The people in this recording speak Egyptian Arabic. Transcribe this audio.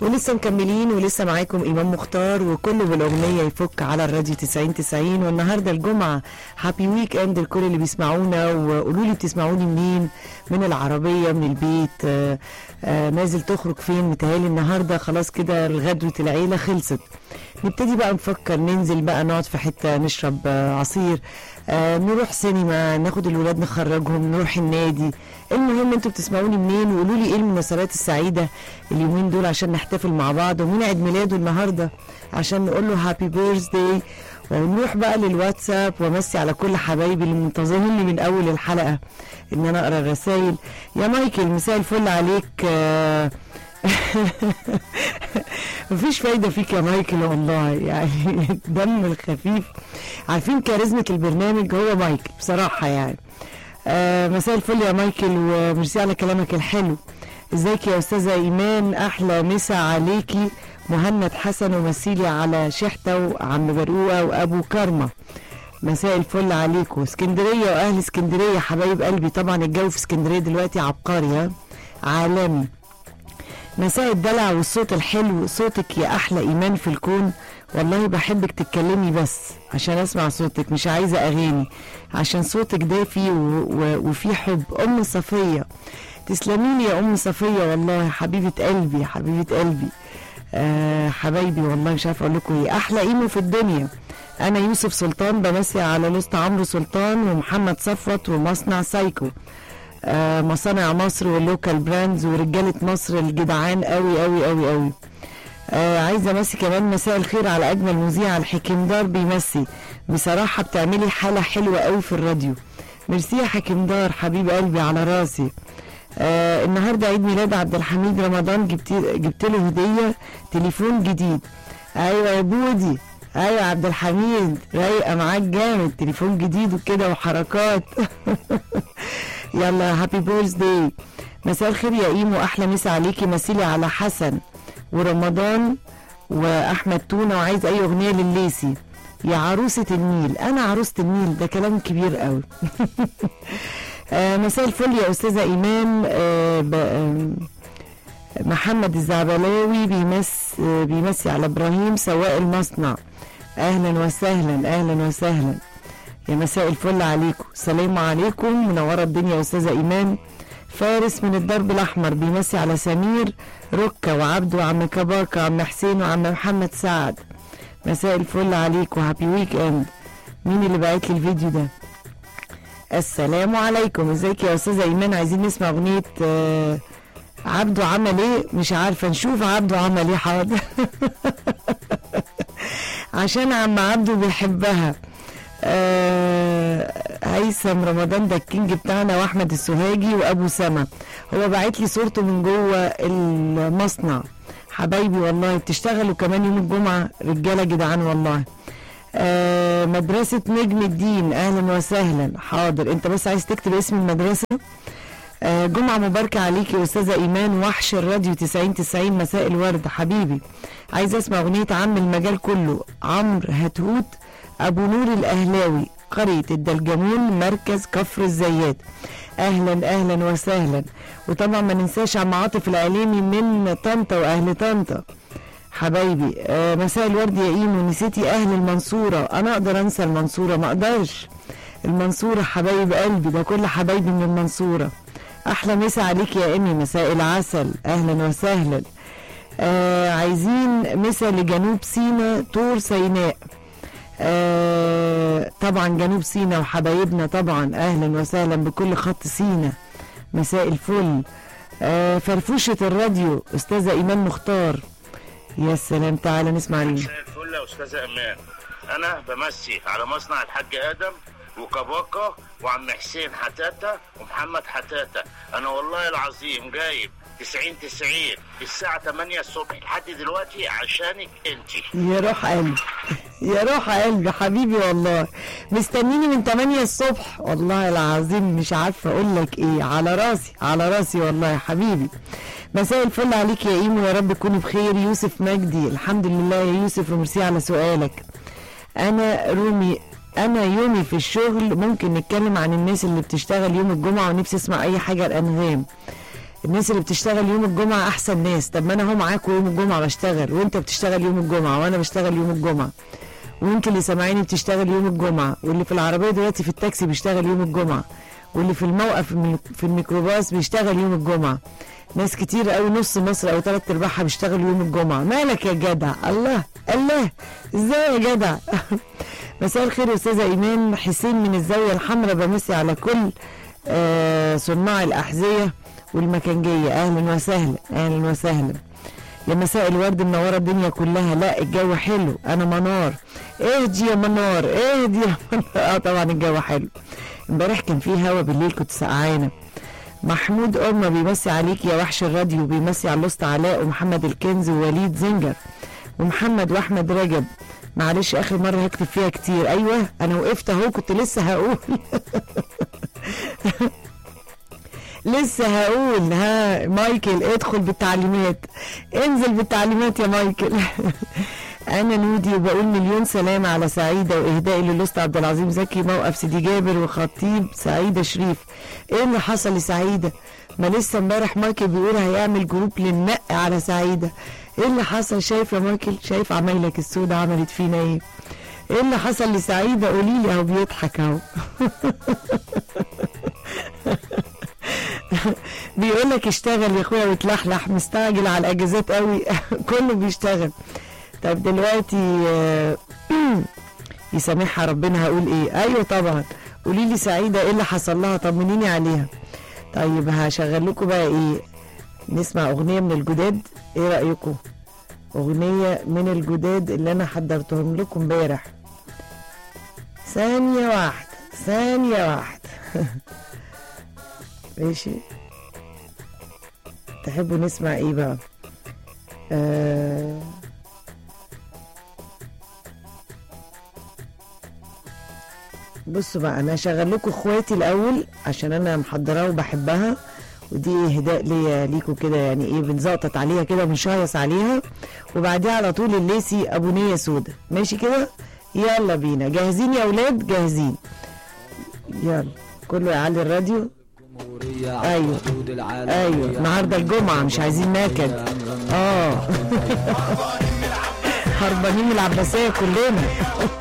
ولسه مكملين ولسه معاكم إمام مختار وكله بالأغنية يفك على الراديو 90 90 والنهاردة الجمعة هابي ويك اند لكل اللي بيسمعونا وقولوا لي بتسمعوني منين من العربية من البيت آه آه نازل تخرج فين متهيألي النهاردة خلاص كده غدوة العيلة خلصت نبتدي بقى نفكر ننزل بقى نقعد في حتة نشرب آه عصير آه نروح سينما ناخد الولاد نخرجهم نروح النادي المهم انتوا بتسمعوني منين وقولوا لي ايه المناسبات السعيده اليومين دول عشان نحتفل مع بعض ومين عيد ميلاده النهارده عشان نقول له هابي بيرث داي ونروح بقى للواتساب وامسي على كل حبايبي اللي منتظريني من اول الحلقه ان انا اقرا الرسايل يا مايكل مساء الفل عليك آه مفيش فايده فيك يا مايكل والله يعني الدم الخفيف عارفين كاريزمة البرنامج هو مايكل بصراحه يعني آه مساء الفل يا مايكل وميرسي على كلامك الحلو ازيك يا استاذه ايمان احلى مسا عليكي مهند حسن ومسيلي على شحته وعم برقوقه وابو كرمه مساء الفل عليكم اسكندريه واهل اسكندريه حبايب قلبي طبعا الجو في اسكندريه دلوقتي عبقري ها عالمي مساء الدلع والصوت الحلو صوتك يا احلى ايمان في الكون والله بحبك تتكلمي بس عشان اسمع صوتك مش عايزه اغاني عشان صوتك دافي وفي حب ام صفيه تسلميلي يا ام صفيه والله حبيبه قلبي حبيبه قلبي آه حبايبي والله مش عارفه اقول لكم ايه احلى ايمو في الدنيا انا يوسف سلطان بمسي على لوست عمرو سلطان ومحمد صفوت ومصنع سايكو آه مصانع مصر واللوكال براندز ورجاله مصر الجدعان قوي قوي قوي قوي آه عايزه امسي كمان مساء الخير على اجمل مذيع الحكيمدار بيمسي بصراحه بتعملي حاله حلوه قوي في الراديو ميرسي يا حكيمدار حبيب قلبي على راسي آه النهارده عيد ميلاد عبد الحميد رمضان جبت جبت له هديه تليفون جديد ايوه يا بودي ايوه يا عبد الحميد رايقه معاك جامد تليفون جديد وكده وحركات يلا هابي بيرث داي مساء الخير يا ايمو احلى مسا عليكي مسيلي على حسن ورمضان واحمد تونه وعايز اي اغنيه لليسي يا عروسه النيل انا عروسه النيل ده كلام كبير قوي آه مساء الفل يا استاذه ايمان آه آه محمد الزعبلاوي بيمس آه بيمسي على ابراهيم سواق المصنع اهلا وسهلا اهلا وسهلا يا مساء الفل عليكم سلام عليكم منوره الدنيا يا استاذه ايمان فارس من الدرب الاحمر بيمسي على سمير ركة وعبده وعم كباكة وعم حسين وعم محمد سعد مساء الفل عليكم هابي ويك اند مين اللي بعت لي الفيديو ده السلام عليكم ازيك يا استاذه ايمان عايزين نسمع اغنيه آه عبده عمل ايه مش عارفه نشوف عبده عمل ايه حاضر عشان عم عبده بيحبها آه هيثم رمضان ده الكينج بتاعنا واحمد السوهاجي وابو سما هو باعت لي صورته من جوه المصنع حبايبي والله بتشتغلوا كمان يوم الجمعه رجاله جدعان والله آه مدرسة نجم الدين أهلا وسهلا حاضر أنت بس عايز تكتب اسم المدرسة آه جمعة مباركة عليكي يا أستاذة إيمان وحش الراديو 90 90 مساء الورد حبيبي عايز أسمع أغنية عم المجال كله عمرو هتهوت أبو نور الأهلاوي قرية الدلجمون مركز كفر الزيات أهلا أهلا وسهلا وطبعا ما ننساش عم عاطف العليمي من طنطا وأهل طنطا حبايبي آه مساء الورد يا ايمو نسيتي اهل المنصوره انا اقدر انسى المنصوره ما اقدرش المنصوره حبايب قلبي ده كل حبايبي من المنصوره احلى مسا عليك يا امي مساء العسل اهلا وسهلا آه عايزين مسا لجنوب سينا طور سيناء آه طبعا جنوب سينا وحبايبنا طبعا اهلا وسهلا بكل خط سينا مساء الفل آه فرفوشه الراديو استاذه ايمان مختار يا سلام تعالى نسمع ليه مساء الفل يا استاذه امان انا بمسي على مصنع الحاج ادم وكباكا وعم حسين حتاته ومحمد حتاته انا والله العظيم جايب 90 90 الساعة 8 الصبح لحد دلوقتي عشانك انت يا روح قلبي يا روح قلبي حبيبي والله مستنيني من 8 الصبح والله العظيم مش عارفه اقول لك ايه على راسي على راسي والله يا حبيبي مساء الفل عليك يا ايمو يا رب تكوني بخير يوسف مجدي الحمد لله يا يوسف وميرسي على سؤالك انا رومي انا يومي في الشغل ممكن نتكلم عن الناس اللي بتشتغل يوم الجمعه ونفسي اسمع اي حاجه الانغام الناس اللي بتشتغل يوم الجمعة أحسن ناس طب ما أنا أهو معاكم يوم الجمعة بشتغل وأنت بتشتغل يوم الجمعة وأنا بشتغل يوم الجمعة وأنت اللي سامعيني بتشتغل يوم الجمعة واللي في العربية دلوقتي في التاكسي بيشتغل يوم الجمعة واللي في الموقف المي- في الميكروباص بيشتغل يوم الجمعة ناس كتير قوي نص مصر او ثلاث ارباعها بيشتغلوا يوم الجمعة مالك يا جدع الله الله ازاي يا جدع مساء الخير يا استاذة ايمان حسين من الزاوية الحمراء بمسي على كل آه صناع الاحذية والمكانجية اهلا وسهلا اهلا وسهلا يا مساء الورد منوره الدنيا كلها لا الجو حلو انا منار اهدي يا منار اهدي يا منار اه طبعا الجو حلو امبارح كان في هوا بالليل كنت سقعانه محمود أمة بيمسي عليك يا وحش الراديو بيمسي على الوسط علاء ومحمد الكنز ووليد زنجر ومحمد واحمد رجب معلش اخر مره هكتب فيها كتير ايوه انا وقفت اهو كنت لسه هقول لسه هقول ها مايكل ادخل بالتعليمات انزل بالتعليمات يا مايكل انا نودي وبقول مليون سلامة على سعيدة واهدائي للوسط عبد العظيم زكي موقف سيدي جابر وخطيب سعيدة شريف ايه اللي حصل لسعيدة ما لسه امبارح مايكل بيقول هيعمل جروب للنق على سعيدة ايه اللي حصل شايف يا مايكل شايف عمايلك السودة عملت فينا ايه ايه اللي حصل لسعيدة قولي لي اهو بيضحك اهو بيقول لك اشتغل يا اخويا وتلحلح مستعجل على الاجازات قوي كله بيشتغل طب دلوقتي آه، يسامحها ربنا هقول ايه ايوه طبعا قولي لي سعيده ايه اللي حصل لها طمنيني عليها طيب هشغل لكم بقى ايه نسمع اغنيه من الجداد ايه رايكم اغنيه من الجداد اللي انا حضرتهم لكم امبارح ثانيه واحده ثانيه واحده ماشي تحبوا نسمع ايه بقى آه بصوا بقى انا هشغل لكم اخواتي الاول عشان انا محضراها وبحبها ودي اهداء ليا ليكوا كده يعني ايه بنزقطط عليها كده بنشيص عليها وبعديها على طول الليسي ابو نيه سودا ماشي كده يلا بينا جاهزين يا اولاد جاهزين يلا كله يعلي الراديو ايوه ايوه النهارده الجمعه مش عايزين نكد اه هربانين من العباسيه كلنا